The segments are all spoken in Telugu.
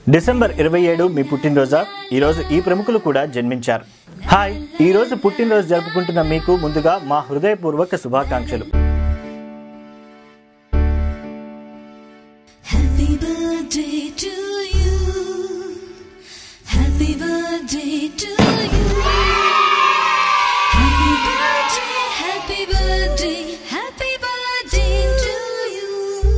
డిసెంబర్ ఇరవై ఏడు మీ పుట్టినరోజా ఈరోజు ఈ ప్రముఖులు కూడా జన్మించారు హాయ్ ఈ రోజు పుట్టినరోజు జరుపుకుంటున్న మీకు ముందుగా మా హృదయపూర్వక శుభాకాంక్షలు Happy birthday to you. Happy birthday to you. Happy birthday, happy birthday, happy birthday to you.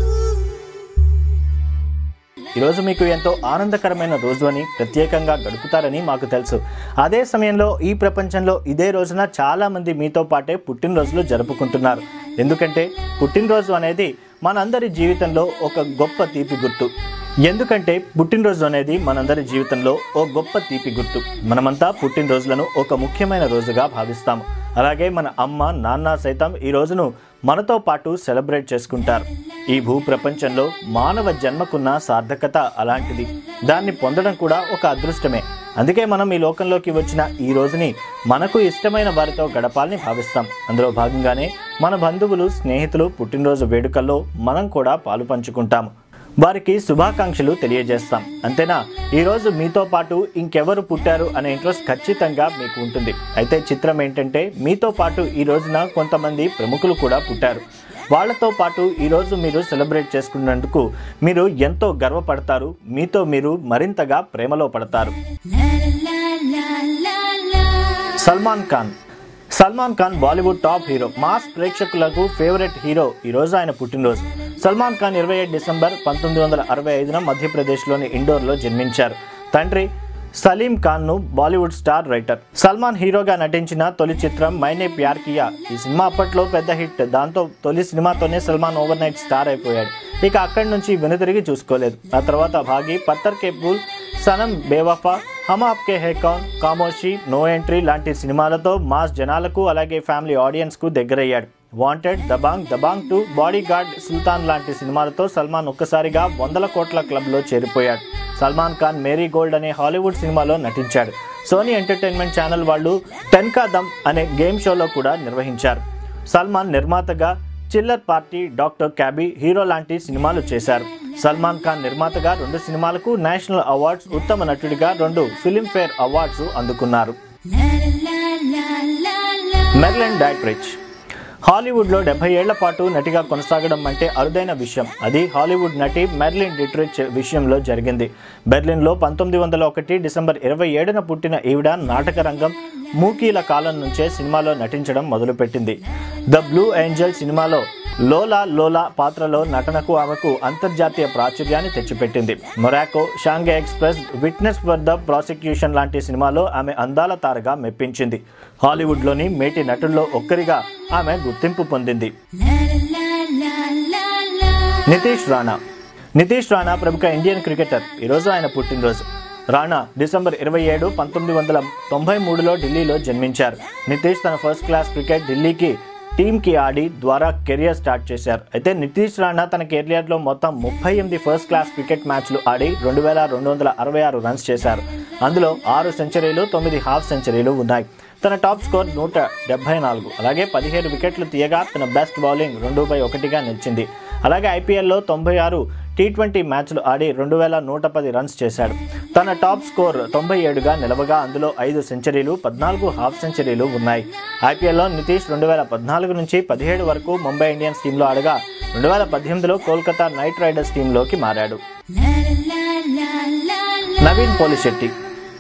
ఈరోజు మీకు ఎంతో ఆనందకరమైన రోజు అని ప్రత్యేకంగా గడుపుతారని మాకు తెలుసు అదే సమయంలో ఈ ప్రపంచంలో ఇదే రోజున చాలా మంది మీతో పాటే పుట్టినరోజులు జరుపుకుంటున్నారు ఎందుకంటే పుట్టినరోజు అనేది మనందరి జీవితంలో ఒక గొప్ప తీపి గుర్తు ఎందుకంటే పుట్టినరోజు అనేది మనందరి జీవితంలో ఓ గొప్ప తీపి గుర్తు మనమంతా పుట్టినరోజులను ఒక ముఖ్యమైన రోజుగా భావిస్తాము అలాగే మన అమ్మ నాన్న సైతం ఈ రోజును మనతో పాటు సెలబ్రేట్ చేసుకుంటారు ఈ భూ ప్రపంచంలో మానవ జన్మకున్న సార్థకత అలాంటిది దాన్ని పొందడం కూడా ఒక అదృష్టమే అందుకే మనం ఈ లోకంలోకి వచ్చిన ఈ రోజుని మనకు ఇష్టమైన వారితో గడపాలని భావిస్తాం అందులో భాగంగానే మన బంధువులు స్నేహితులు పుట్టినరోజు వేడుకల్లో మనం కూడా పాలు పంచుకుంటాము వారికి శుభాకాంక్షలు తెలియజేస్తాం అంతేనా ఈరోజు మీతో పాటు ఇంకెవరు పుట్టారు అనే ఇంట్రెస్ట్ ఖచ్చితంగా మీకు ఉంటుంది అయితే చిత్రం ఏంటంటే మీతో పాటు ఈ రోజున కొంతమంది ప్రముఖులు కూడా పుట్టారు వాళ్ళతో పాటు ఈరోజు మీరు సెలబ్రేట్ చేసుకున్నందుకు మీరు ఎంతో గర్వపడతారు మీతో మీరు మరింతగా ప్రేమలో పడతారు La la la la la la. Salman Khan Salman Khan Bollywood top hero mass ప్రేక్షకులకు ఫేవరెట్ హీరో ఈ రోజు ఆయన పుట్టినరోజు సల్మాన్ ఖాన్ ఇరవై ఏడు డిసెంబర్ పంతొమ్మిది వందల అరవై ఐదున మధ్యప్రదేశ్లోని ఇండోర్లో జన్మించారు తండ్రి సలీం ఖాన్ ను బాలీవుడ్ స్టార్ రైటర్ సల్మాన్ హీరోగా నటించిన తొలి చిత్రం మైనే ప్యార్ కియా ఈ సినిమా అప్పట్లో పెద్ద హిట్ దాంతో తొలి సినిమాతోనే సల్మాన్ ఓవర్ నైట్ స్టార్ అయిపోయాడు ఇక అక్కడి నుంచి వెనుతిరిగి చూసుకోలేదు ఆ తర్వాత భాగి పత్తర్ కే పూల్ సనం బేవఫా హమ్ ఆప్కే హే కౌన్ కామోషి నో ఎంట్రీ లాంటి సినిమాలతో మాస్ జనాలకు అలాగే ఫ్యామిలీ ఆడియన్స్ కు దగ్గరయ్యాడు Wanted Dabangg Dabangg two Bodyguard Sultan లాంటి సినిమాలతో సల్మాన్ ఒక్కసారిగా వందల కోట్ల క్లబ్లో చేరిపోయాడు సల్మాన్ ఖాన్ మేరీ గోల్డ్ అనే హాలీవుడ్ సినిమాలో నటించాడు సోనీ ఎంటర్టైన్మెంట్ ఛానల్ వాళ్ళు టెన్కా దమ్ అనే గేమ్ షోలో కూడా నిర్వహించారు సల్మాన్ నిర్మాతగా Chillar party doctor Cabbie hero లాంటి సినిమాలు చేశారు సల్మాన్ ఖాన్ నిర్మాతగా రెండు సినిమాలకు నేషనల్ అవార్డ్స్ ఉత్తమ నటుడిగా రెండు ఫిలింఫేర్ అవార్డ్స్ అందుకున్నారు La la la la la. Marlene Dietrich హాలీవుడ్లో డెబ్బై ఏళ్ల పాటు నటిగా కొనసాగడం అంటే అరుదైన విషయం అది హాలీవుడ్ నటి మెర్లిన్ డిట్రిచ్ విషయంలో జరిగింది బెర్లిన్లో పంతొమ్మిది వందల ఒకటి డిసెంబర్ ఇరవై ఏడున పుట్టిన ఈవిడ నాటక రంగం మూకీల కాలం నుంచే సినిమాలో నటించడం మొదలుపెట్టింది ద బ్లూ ఏంజల్ సినిమాలో లోలా లోలా పాత్రలో నటనకు ఆమెకు అంతర్జాతీయ ప్రాచుర్యాన్ని తెచ్చిపెట్టింది Morocco Shanghai Express Witness for the Prosecution లాంటి సినిమాలో ఆమె అందాల తారగా మెప్పించింది హాలీవుడ్లోని మేటి నటుల్లో ఒక్కరిగా ఆమె గుర్తింపు పొందింది La la la la la. Nitish Rana Nitish Rana ప్రముఖ ఇండియన్ క్రికెటర్ ఈరోజు ఆయన పుట్టినరోజు రాణా డిసెంబర్ ఇరవై ఏడు పంతొమ్మిది వందల తొంభై మూడులో ఢిల్లీలో జన్మించారు నితీష్ తన ఫస్ట్ క్లాస్ క్రికెట్ ఢిల్లీకి టీంకి ఆడి ద్వారా కెరియర్ స్టార్ట్ చేశారు అయితే నితీష్ రాణా తన కెరియర్లో మొత్తం ముప్పై ఎనిమిది ఫస్ట్ క్లాస్ క్రికెట్ మ్యాచ్లు ఆడి రెండు వేల రెండు వందల అరవై ఆరు రన్స్ చేశారు అందులో ఆరు సెంచరీలు తొమ్మిది హాఫ్ సెంచరీలు ఉన్నాయి తన టాప్ స్కోర్ నూట డెబ్బై నాలుగు అలాగే పదిహేడు వికెట్లు తీయగా తన బెస్ట్ బౌలింగ్ రెండు బై ఒకటిగా నిలిచింది అలాగే ఐపీఎల్లో తొంభై ఆరు టీ ట్వంటీ మ్యాచ్లు ఆడి రెండు వేల నూట పది రన్స్ చేశాడు తన టాప్ స్కోర్ తొంభై ఏడుగా నిలవగా అందులో ఐదు సెంచరీలు పద్నాలుగు హాఫ్ సెంచరీలు ఉన్నాయి ఐపీఎల్లో నితీష్ రెండు వేల పద్నాలుగు నుంచి పదిహేడు వరకు ముంబై ఇండియన్స్ టీంలో ఆడగా రెండు వేల పద్దెనిమిదిలో కోల్కతా నైట్ రైడర్స్ టీంలోకి మారాడు La la la la la. Naveen Polishetty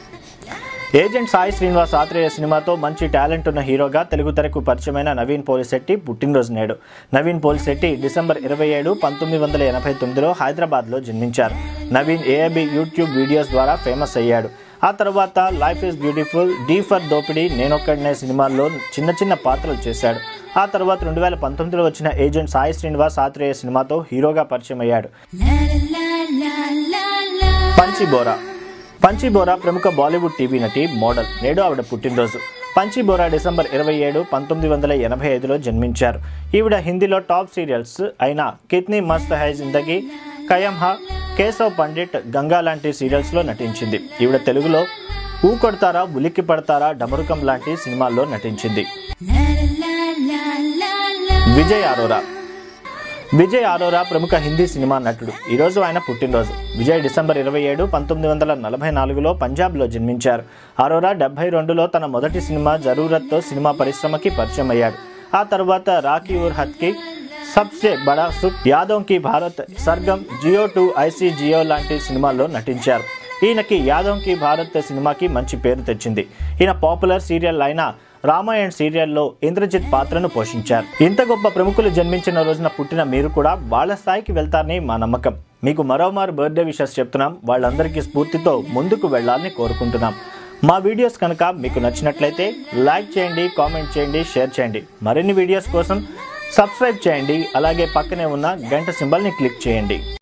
agent Sai Srinivas Athreya సినిమాతో మంచి టాలెంట్ ఉన్న హీరోగా తెలుగు తెరకు పరిచయమైన నవీన్ పోలిశెట్టి పుట్టినరోజు నేడు నవీన్ పోలిశెట్టి డిసెంబర్ ఇరవై ఏడు పంతొమ్మిది వందల ఎనభై తొమ్మిదిలో హైదరాబాద్లో జన్మించారు నవీన్ ఏఐబి యూట్యూబ్ వీడియోస్ ద్వారా ఫేమస్ అయ్యాడు ఆ తర్వాత life is beautiful D for Dopidi Nenokkadine సినిమాల్లో చిన్న చిన్న పాత్రలు చేశాడు ఆ తర్వాత రెండు వేల పంతొమ్మిదిలో వచ్చిన ఏజెంట్ సాయి శ్రీనివాస్ ఆత్రేయ సినిమాతో హీరోగా పరిచయం అయ్యాడు La la la la la. పంచి బోరా పంచి బోరా ప్రముఖ బాలీవుడ్ టీవీ నటి మోడల్ నేడు ఆవిడ పుట్టినరోజు పంచి బోరా డిసెంబర్ ఇరవై ఏడు పంతొమ్మిది వందల ఎనభై ఐదులో జన్మించారు ఈవిడ హిందీలో టాప్ సీరియల్స్ అయిన కిత్నీ మస్త్ హై జిందగీ కయం హా కేశవ్ పండిట్ గంగా లాంటి సీరియల్స్లో నటించింది ఈవిడ తెలుగులో ఊ కొడతారా ఉలిక్కి పడతారా డమరుకం లాంటి సినిమాల్లో నటించింది La la la la la. Vijay Arora Vijay Arora ప్రముఖ హిందీ సినిమా నటుడు ఈరోజు ఆయన పుట్టినరోజు విజయ్ డిసెంబర్ ఇరవై ఏడు పంతొమ్మిది వందల నలభై నాలుగులో పంజాబ్లో జన్మించారు అరోరా డెబ్బై రెండులో తన మొదటి సినిమా జరూరత్తో సినిమా పరిశ్రమకి పరిచయం అయ్యాడు ఆ తర్వాత రాకీ ఉర్ హత్కి సబ్సే బడా సుఖ్ యాదవ్ కి భారత్ సర్గం జియో టూ ఐసీ జియో లాంటి సినిమాల్లో నటించారు ఈయనకి యాదవ్ కి భారత్ సినిమాకి మంచి పేరు తెచ్చింది ఈయన పాపులర్ సీరియల్ అయిన రామాయణ్ సీరియల్లో ఇంద్రజిత్ పాత్రను పోషించారు ఇంత గొప్ప ప్రముఖులు జన్మించిన రోజున పుట్టిన మీరు కూడా వాళ్ళ స్థాయికి వెళ్తారని మా నమ్మకం మీకు మరోమారు బర్త్డే విషెస్ చెప్తున్నాం వాళ్ళందరికీ స్ఫూర్తితో ముందుకు వెళ్ళాలని కోరుకుంటున్నాం మా వీడియోస్ కనుక మీకు నచ్చినట్లయితే లైక్ చేయండి కామెంట్ చేయండి షేర్ చేయండి మరిన్ని వీడియోస్ కోసం సబ్స్క్రైబ్ చేయండి అలాగే పక్కనే ఉన్న గంట సింబల్ని క్లిక్ చేయండి